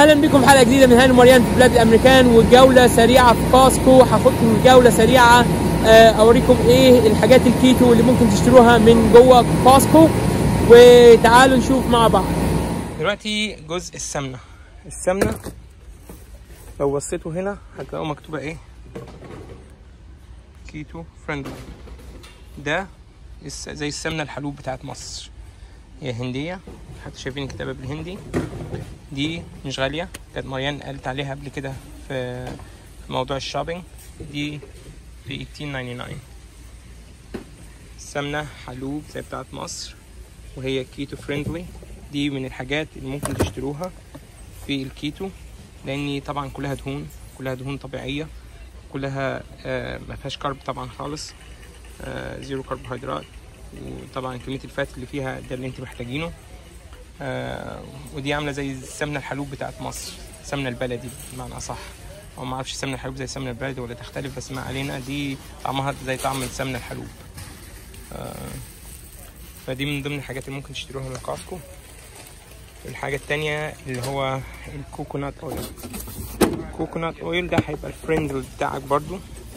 اهلا بكم في حلقه جديده من هاني مريان في بلاد الامريكان وجوله سريعه في كاسكو هاخدكم جوله سريعه آه، اوريكم ايه الحاجات الكيتو اللي ممكن تشتروها من جوه كاسكو وتعالوا نشوف مع بعض دلوقتي جزء السمنه السمنه لو بصيتوا هنا هتلاقوا مكتوبه ايه كيتو فريندلي ده الس- زي السمنه الحلوب بتاعت مصر هي هنديه حتى شايفين الكتابه بالهندي دي مش غالية كانت مريان قالت عليها قبل كده في في موضوع الشوبينج دي ب 18.99 سمنة حلوب زي بتاعت مصر وهي كيتو فريندلي دي من الحاجات اللي ممكن تشتروها في الكيتو لأن طبعا كلها دهون كلها دهون طبيعية كلها آه، ما فيهاش كارب طبعا خالص آه، زيرو كربوهيدرات وطبعا كمية الفات اللي فيها ده اللي انت محتاجينه آه، ودي عامله زي السمنه الحلوب بتاعت مصر السمنه البلدي بمعنى اصح او ما اعرفش السمنه الحلوب زي السمنه البلدي ولا تختلف بس ما علينا دي طعمها زي طعم السمنه الحلوب آه، فدي من ضمن الحاجات اللي ممكن تشتروها من كاسكو الحاجة التانية اللي هو الكوكونات اويل الكوكونات اويل ده هيبقى الفريند بتاعك برضو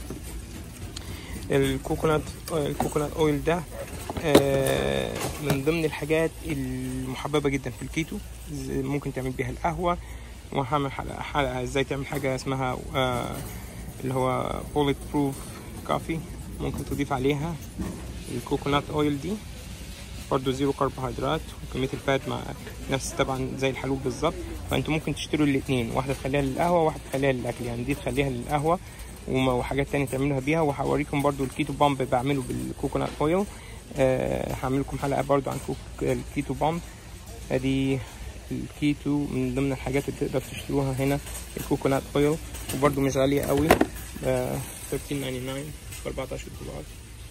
الكوكونات الكوكونات اويل ده آه، من ضمن الحاجات المحببة جدا في الكيتو ز- ممكن تعمل بيها القهوة وهعمل حلقة, حلقة ازاي تعمل حاجة اسمها آه، اللي هو بوليت بروف كافي ممكن تضيف عليها الكوكونات اويل دي برضو زيرو كربوهيدرات وكمية الفات مع نفس طبعا زي الحلوب بالظبط فانتوا ممكن تشتروا الاتنين واحدة تخليها للقهوة وواحدة تخليها للأكل يعني دي تخليها للقهوة وما- وحاجات تانية تعملوها بيها وهوريكم برضو الكيتو بامب بعمله بالكوكونات اويل أه هعمل لكم حلقة برضو عن كوك الكيتو بامب ادي الكيتو من ضمن الحاجات اللي تقدر تشتروها هنا الكوكونات اويل وبرضو مش غالية قوي أه 13.99 ب 14 دولار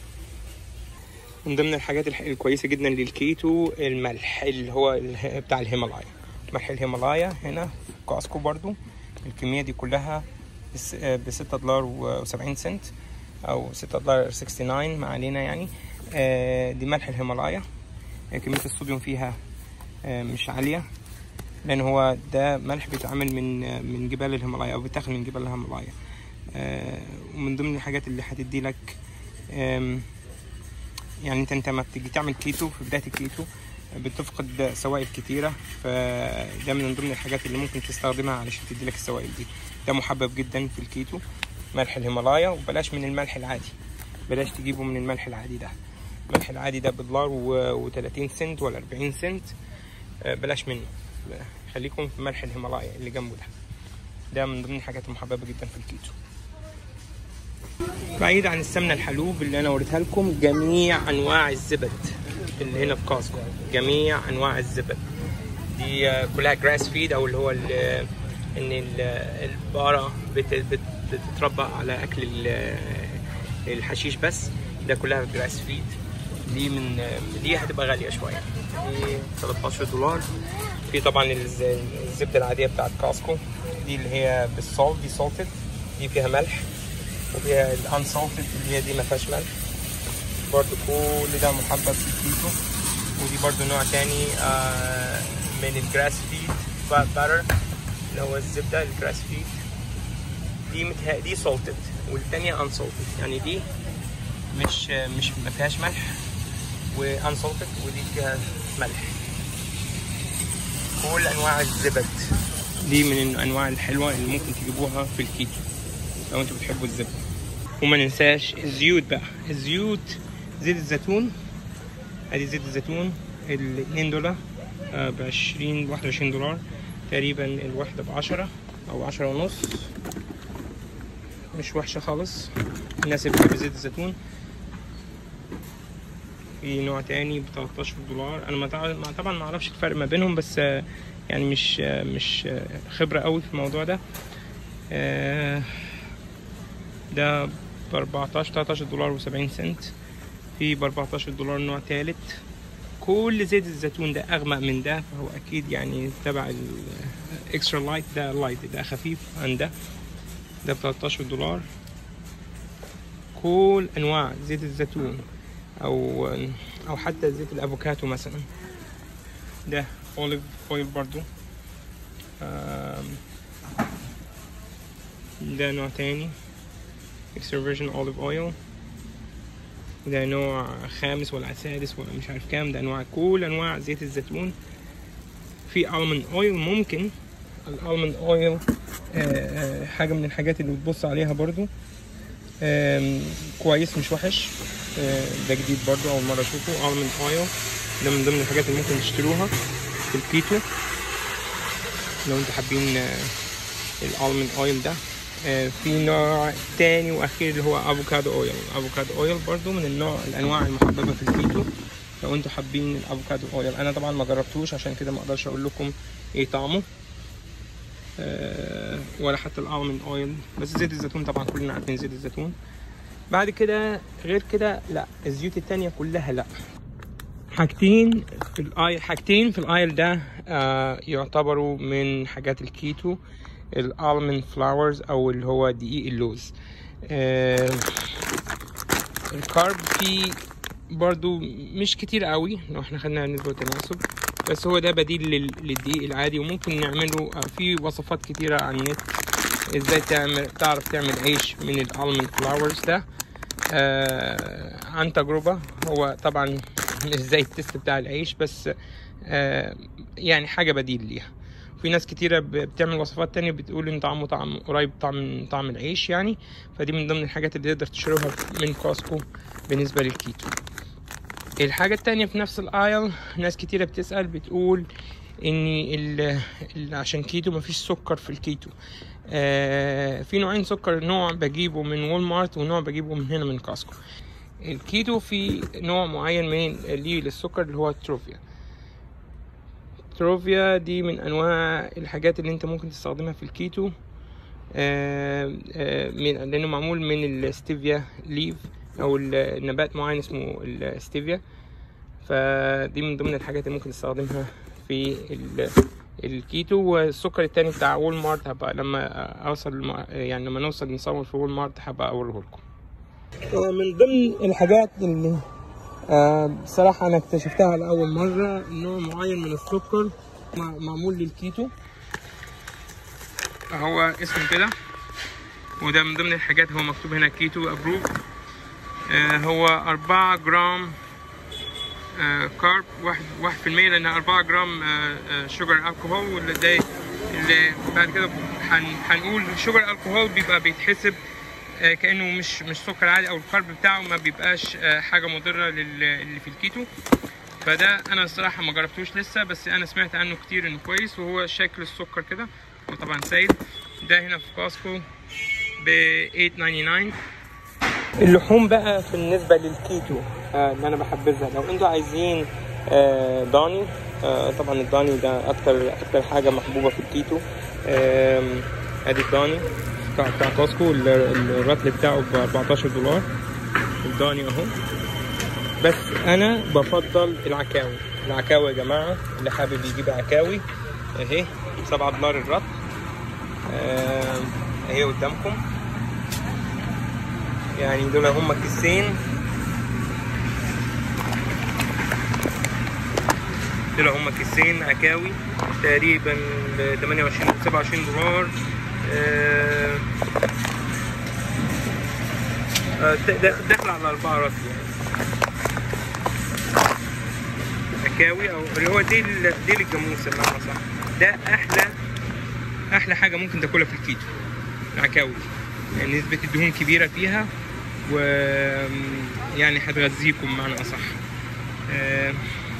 من ضمن الحاجات الح- الكويسة جدا للكيتو الملح اللي هو ال- بتاع الهيمالايا ملح الهيمالايا هنا في كاسكو برضو الكمية دي كلها ب 6 دولار و70 سنت او 6 دولار 69 ما علينا يعني آه، دي ملح الهيمالايا آه، كمية الصوديوم فيها آه، مش عالية لان هو ده ملح بيتعمل من آه، من جبال الهيمالايا او بيتاخد من جبال الهيمالايا آه، ومن ضمن الحاجات اللي هتدي لك آم، يعني انت انت ما بتيجي تعمل كيتو في بدايه الكيتو بتفقد سوائل كتيرة فده من ضمن الحاجات اللي ممكن تستخدمها علشان تدي لك السوائل دي ده محبب جدا في الكيتو ملح الهيمالايا وبلاش من الملح العادي بلاش تجيبه من الملح العادي ده الملح العادي ده بدولار و30 سنت ولا 40 سنت آه، بلاش منه خليكم في ملح الهيمالايا اللي جنبه ده ده من ضمن الحاجات المحببة جدا في الكيتو بعيد عن السمنة الحلوب اللي أنا وريتها لكم جميع أنواع الزبد اللي هنا في كاسكو جميع أنواع الزبد دي آه، كلها جراس فيد أو اللي هو ال- إن ال- البقرة بت- بت- بتتربى على أكل ال- الحشيش بس ده كلها جراس فيد دي من آه، دي هتبقى غالية شوية دي 13 دولار في طبعا الز- الزبدة العادية بتاعت كاسكو دي اللي هي بالسولت دي سولتد دي فيها ملح وفيها الانسولتد اللي هي دي ما فيهاش ملح برضو كل ده محبب في الكيتو ودي برضو نوع تاني آه، من الجراس فيد باتر اللي هو الزبدة الجراس فيد دي متها... دي سولتد والتانية انسولتد يعني دي مش مش ما فيهاش ملح وانسولتد ودي فيها ملح كل انواع الزبد دي من الانواع الحلوه اللي ممكن تجيبوها في الكيتو لو انتوا بتحبوا الزبده وما ننساش الزيوت بقى الزيوت زيت الزيتون ادي زيت الزيتون ال 2 دولار ب 20 21 دولار تقريبا الواحده ب 10 او 10 ونص مش وحشه خالص الناس اللي بتحب زيت الزيتون في نوع تاني ب 13 دولار انا ما تع- ما- طبعا ما اعرفش الفرق ما بينهم بس آه، يعني مش آه، مش آه، خبره قوي في الموضوع ده آه، ده ب 14 13 دولار و70 سنت في ب 14 دولار نوع تالت كل زيت الزيتون ده اغمق من ده فهو اكيد يعني تبع الاكسترا لايت ده لايت ده خفيف عن ده ده ب 13 دولار كل انواع زيت الزيتون او او حتى زيت الافوكاتو مثلا ده اوليف اويل برضو آم، ده نوع تاني extra virgin olive oil ده نوع خامس ولا سادس ولا مش عارف كام ده انواع كل انواع زيت الزيتون في almond oil ممكن الالموند اويل حاجه من الحاجات اللي بتبص عليها برضو آم، كويس مش وحش آه، ده جديد برضو اول مره اشوفه almond oil ده من ضمن الحاجات اللي ممكن تشتروها في الكيتو لو انتوا حابين الالموند اويل ده آه، في نوع تاني واخير اللي هو افوكادو اويل افوكادو اويل برضو من النوع الانواع المحببه في الكيتو لو انتوا حابين الافوكادو اويل انا طبعا ما جربتوش عشان كده ما اقدرش اقول لكم ايه طعمه آه، ولا حتى الالموند اويل بس زيت الزيتون طبعا كلنا عارفين زيت الزيتون بعد كده غير كده لا الزيوت التانية كلها لا حاجتين في الايل حاجتين في الايل ده آه يعتبروا من حاجات الكيتو الالموند فلاورز او اللي هو دقيق اللوز آه الكارب فيه برضو مش كتير قوي لو احنا خدنا نسبة تناسب بس هو ده بديل لل- للدقيق العادي وممكن نعمله آه، في وصفات كتيرة على النت ازاي تعمل تعرف تعمل عيش من الالموند فلاورز ده آه عن تجربة هو طبعا مش زي التست بتاع العيش بس آه يعني حاجة بديل ليها في ناس كتيرة ب- بتعمل وصفات تانية بتقول ان طعمه طعم قريب طعم طعم العيش يعني فدي من ضمن الحاجات اللي تقدر تشتروها من كوسكو بالنسبة للكيتو الحاجة التانية في نفس الايل ناس كتيرة بتسأل بتقول ان ال ال عشان كيتو مفيش سكر في الكيتو آه في نوعين سكر نوع بجيبه من وول مارت ونوع بجيبه من هنا من كاسكو الكيتو في نوع معين من ليه للسكر اللي هو التروفيا تروفيا دي من انواع الحاجات اللي انت ممكن تستخدمها في الكيتو آه، آه، من لانه معمول من الستيفيا ليف او ال- النبات معين اسمه الستيفيا فدي من ضمن الحاجات اللي ممكن تستخدمها في ال- الكيتو والسكر التاني بتاع وول مارت هبقى لما اوصل الم- يعني لما نوصل نصور في وول مارت هبقى اوريه لكم من ضمن الحاجات اللي آه، بصراحة أنا اكتشفتها لأول مرة نوع معين من السكر مع- معمول للكيتو هو اسمه كده وده من ضمن الحاجات هو مكتوب هنا كيتو أبروف هو أربعة جرام آه، كارب واحد واحد في المية لأن أربعة جرام شوجر الكحول واللي ده اللي بعد كده هن- هنقول شوجر الكحول بيبقى بيتحسب آه، كانه مش مش سكر عادي او الكارب بتاعه ما بيبقاش آه، حاجه مضره لل- اللي في الكيتو فده انا الصراحه ما جربتوش لسه بس انا سمعت عنه كتير انه كويس وهو شكل السكر كده وطبعا سايل ده هنا في كاسكو ب 8.99 اللحوم بقى بالنسبه للكيتو آه، اللي انا بحبذها لو انتوا عايزين آه، ضاني آه، طبعا الضاني ده اكتر اكتر حاجه محبوبه في الكيتو آم، ادي الضاني بتاع بتاع كاسكو ال- الرطل بتاعه ب 14 دولار الضاني اهو بس انا بفضل العكاوي العكاوي يا جماعه اللي حابب يجيب عكاوي اهي 7 دولار الرطل آم، اهي قدامكم يعني دول هما كيسين دول هما كيسين عكاوي تقريبا ب 28 27 دولار آه، آه، داخل داخل على أربعة رطل يعني عكاوي أو اللي هو ديل ديل الجاموسة بمعنى صح ده أحلى أحلى حاجة ممكن تاكلها في الكيتو العكاوي يعني نسبة الدهون كبيرة فيها و يعني هتغذيكم بمعنى أصح آه،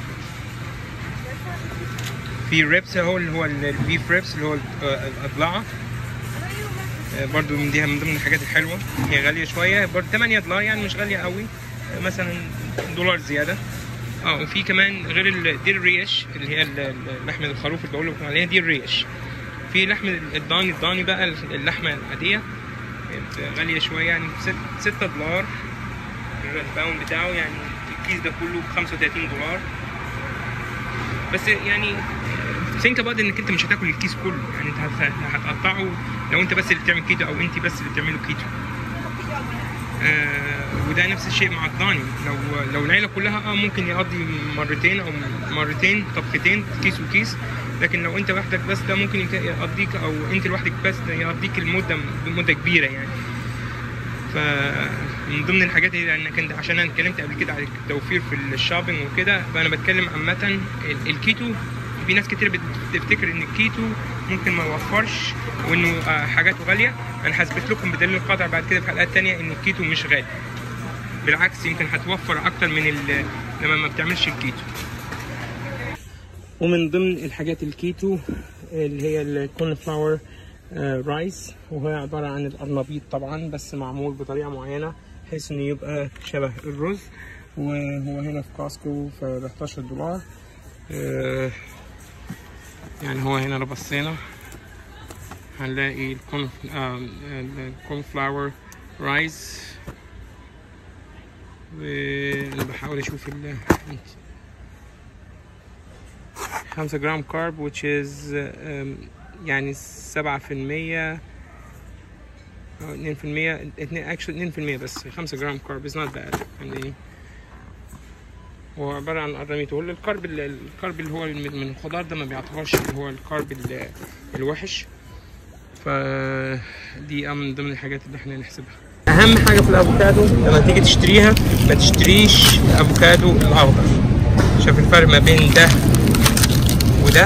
في ريبس اهو اللي هو البيف ريبس اللي هو ال- الأضلاع آه، برضو من دي من ضمن الحاجات الحلوة هي غالية شوية برضو 8 دولار يعني مش غالية قوي آه، مثلا دولار زيادة اه وفي كمان غير ال- دي الريش اللي هي ال- ال- لحمة الخروف اللي بقول لكم عليها دي الريش في لحم الضاني الضاني بقى اللحمة العادية غالية شوية يعني ست- ستة دولار الباوند بتاعه يعني الكيس ده كله ب 35 دولار بس يعني ثينك اباوت انك انت مش هتاكل الكيس كله يعني انت هت- هتقطعه لو انت بس اللي بتعمل كيتو او انت بس اللي بتعملوا كيتو آه وده نفس الشيء مع الضاني لو لو العيله كلها اه ممكن يقضي مرتين او مرتين طبختين كيس وكيس لكن لو انت وحدك بس ده ممكن يك- يقضيك او انت لوحدك بس ده يقضيك المده مده كبيره يعني فمن ضمن الحاجات اللي انك انت عشان انا اتكلمت قبل كده على التوفير في الشوبينج وكده فانا بتكلم عامه ال- الكيتو في ناس كتير بت- بتفتكر ان الكيتو ممكن ما يوفرش وانه آه، حاجاته غاليه انا هثبت لكم بدليل القاطع بعد كده في حلقات تانية ان الكيتو مش غالي بالعكس يمكن هتوفر اكتر من ال- لما ما بتعملش الكيتو ومن ضمن الحاجات الكيتو اللي هي الكون فلاور رايس وهي عبارة عن القرنبيط طبعا بس معمول بطريقة معينة بحيث انه يبقى شبه الرز وهو هنا في كاسكو ب 11 دولار آه، يعني هو هنا لو بصينا هنلاقي الكون الكون فلاور رايس وانا بحاول اشوف ال 5 جرام كارب which is um, يعني 7% أو 2% اتنين- actually 2% بس 5 جرام كارب is not bad يعني هو عبارة عن قراميط هو الكارب ال- الكارب اللي هو من من الخضار ده ما بيعتبرش اللي هو الكارب ال- الوحش فدي من ضمن الحاجات اللي احنا نحسبها اهم حاجه في الافوكادو لما تيجي تشتريها ما تشتريش الافوكادو الاخضر شوف الفرق ما بين ده وده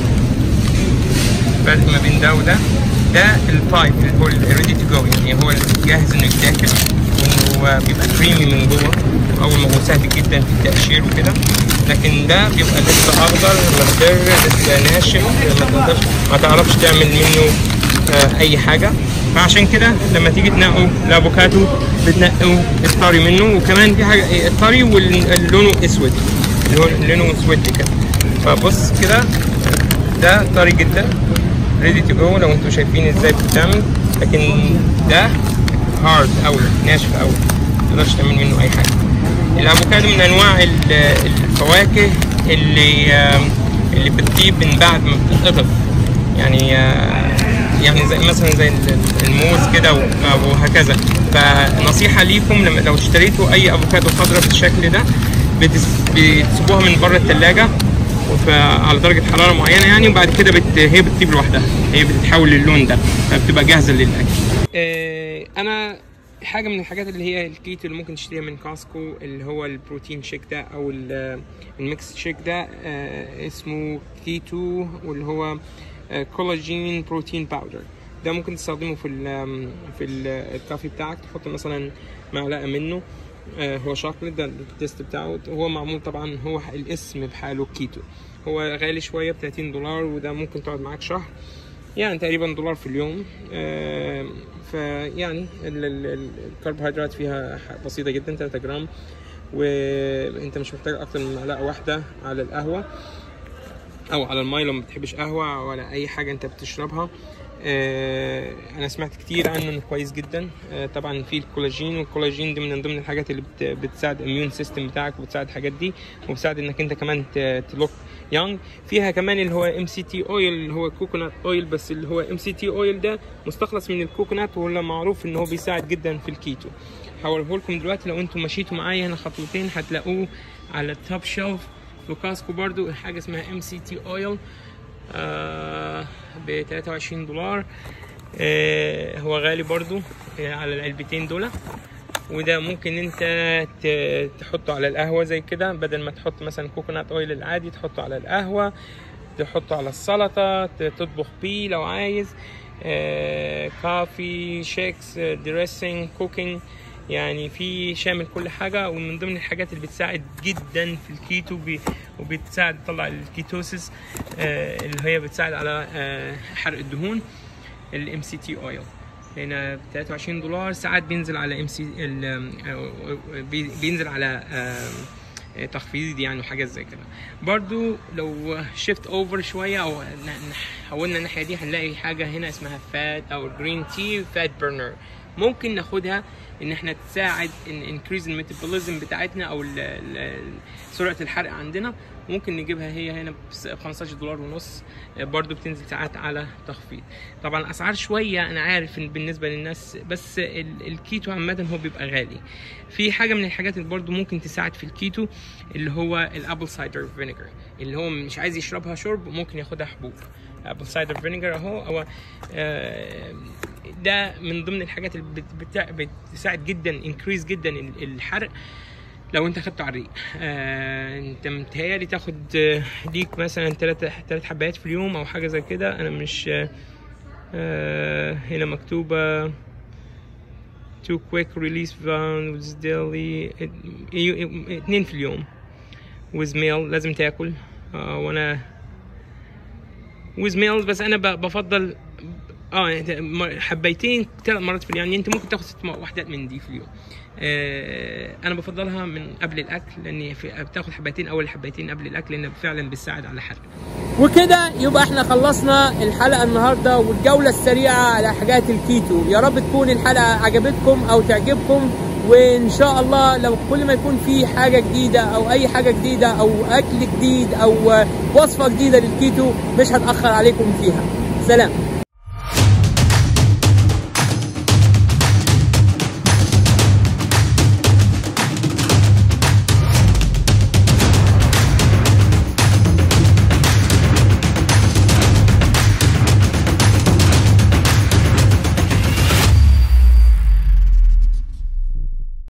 الفرق ما بين ده وده ده البايب اللي هو الريدي تو جو يعني هو جاهز انه يتاكل وانه بيبقى كريمي من جوه اول ما هو سهل جدا في التقشير وكده لكن ده بيبقى لسه اخضر مخضر لسه ناشف ما تقدرش ما تعرفش تعمل منه آه، اي حاجه فعشان كده لما تيجي تنقوا الافوكادو بتنقوا الطري منه وكمان في حاجه إيه، الطري واللي لونه اسود اللي هو لونه اسود كده فبص كده ده طري جدا ريدي تو جو لو انتوا شايفين ازاي بتتعمل لكن ده هارد قوي ناشف قوي ما تقدرش تعمل منه اي حاجه الافوكادو من انواع ال- الفواكه اللي آم، اللي بتطيب من بعد ما بتتقطف يعني آه، يعني زي مثلا زي ال- الموز كده و- وهكذا فنصيحه ليكم لما لو اشتريتوا اي افوكادو خضراء بالشكل ده بتس- بتسيبوها من بره الثلاجه على درجه حراره معينه يعني وبعد كده بت... هي بتطيب لوحدها هي بتتحول للون ده فبتبقى جاهزه للاكل آه انا حاجه من الحاجات اللي هي الكيتو اللي ممكن تشتريها من كاسكو اللي هو البروتين شيك ده او ال- الميكس شيك ده آه اسمه كيتو واللي هو آه كولاجين بروتين باودر ده ممكن تستخدمه في ال في ال- الكافي بتاعك تحط مثلا معلقه منه آه، هو شوكليت ده التيست بتاعه هو معمول طبعا هو الاسم بحاله كيتو هو غالي شويه ب 30 دولار وده ممكن تقعد معاك شهر يعني تقريبا دولار في اليوم آه، فيعني ال- ال- ال- الكربوهيدرات فيها ح- بسيطه جدا 3 جرام وانت مش محتاج اكتر من معلقه واحده على القهوه او على الميه لو ما بتحبش قهوه ولا اي حاجه انت بتشربها آه، انا سمعت كتير عنه انه كويس جدا آه، طبعا في الكولاجين والكولاجين دي من ضمن الحاجات اللي بت- بتساعد الاميون سيستم بتاعك وبتساعد الحاجات دي وبتساعد انك انت كمان تلوك يونج فيها كمان اللي هو ام سي تي اويل اللي هو كوكونات اويل بس اللي هو ام سي تي اويل ده مستخلص من الكوكونات وهو معروف ان هو بيساعد جدا في الكيتو هوريه لكم دلوقتي لو انتم مشيتوا معايا هنا خطوتين هتلاقوه على التوب شيلف في كاسكو برضو حاجه اسمها ام سي تي اويل ب 23 دولار آه، هو غالي برضو آه، على العلبتين دول وده ممكن انت ت- تحطه على القهوه زي كده بدل ما تحط مثلا كوكونات اويل العادي تحطه على القهوه تحطه على السلطه ت- تطبخ بيه لو عايز آه، كافي شيكس دريسنج كوكينج يعني في شامل كل حاجه ومن ضمن الحاجات اللي بتساعد جدا في الكيتو بي وبتساعد تطلع الكيتوسيس آه، اللي هي بتساعد على آه، حرق الدهون الام سي تي اويل هنا ب 23 دولار ساعات بينزل على ام سي بينزل على آم، تخفيض يعني وحاجات زي كده برضو لو شيفت اوفر شويه او ن- ن- حولنا الناحيه دي هنلاقي حاجه هنا اسمها فات او جرين تي فات برنر ممكن ناخدها ان احنا تساعد ان انكريز الميتابوليزم بتاعتنا او ال ال سرعه الحرق عندنا ممكن نجيبها هي هنا ب 15 دولار ونص برضو بتنزل ساعات على تخفيض طبعا الاسعار شويه انا عارف ان بالنسبه للناس بس ال- الكيتو عامه هو بيبقى غالي في حاجه من الحاجات اللي برضو ممكن تساعد في الكيتو اللي هو الابل سايدر فينيجر اللي هو مش عايز يشربها شرب ممكن ياخدها حبوب ابل سايدر فينيجر اهو هو آه، ده من ضمن الحاجات اللي بت- بتع- بتساعد جدا انكريز جدا ال- الحرق لو انت خدته على الريق آه انت متهيألي تاخد آه، ليك مثلا ثلاثة ثلاث حبات في اليوم او حاجه زي كده انا مش آه آه هنا مكتوبه two quick release rounds daily ات- ي- اتنين في اليوم with meal لازم تاكل آه وانا with meals بس انا ب- بفضل اه يعني م- حبيتين ثلاث مرات في اليوم يعني انت ممكن تاخد ست وحدات من دي في اليوم آه انا بفضلها من قبل الاكل لان في بتاخد حبيتين اول حبيتين قبل الاكل لان فعلا بتساعد على الحرق وكده يبقى احنا خلصنا الحلقه النهارده والجوله السريعه على حاجات الكيتو يا رب تكون الحلقه عجبتكم او تعجبكم وان شاء الله لو كل ما يكون في حاجه جديده او اي حاجه جديده او اكل جديد او وصفه جديده للكيتو مش هتاخر عليكم فيها سلام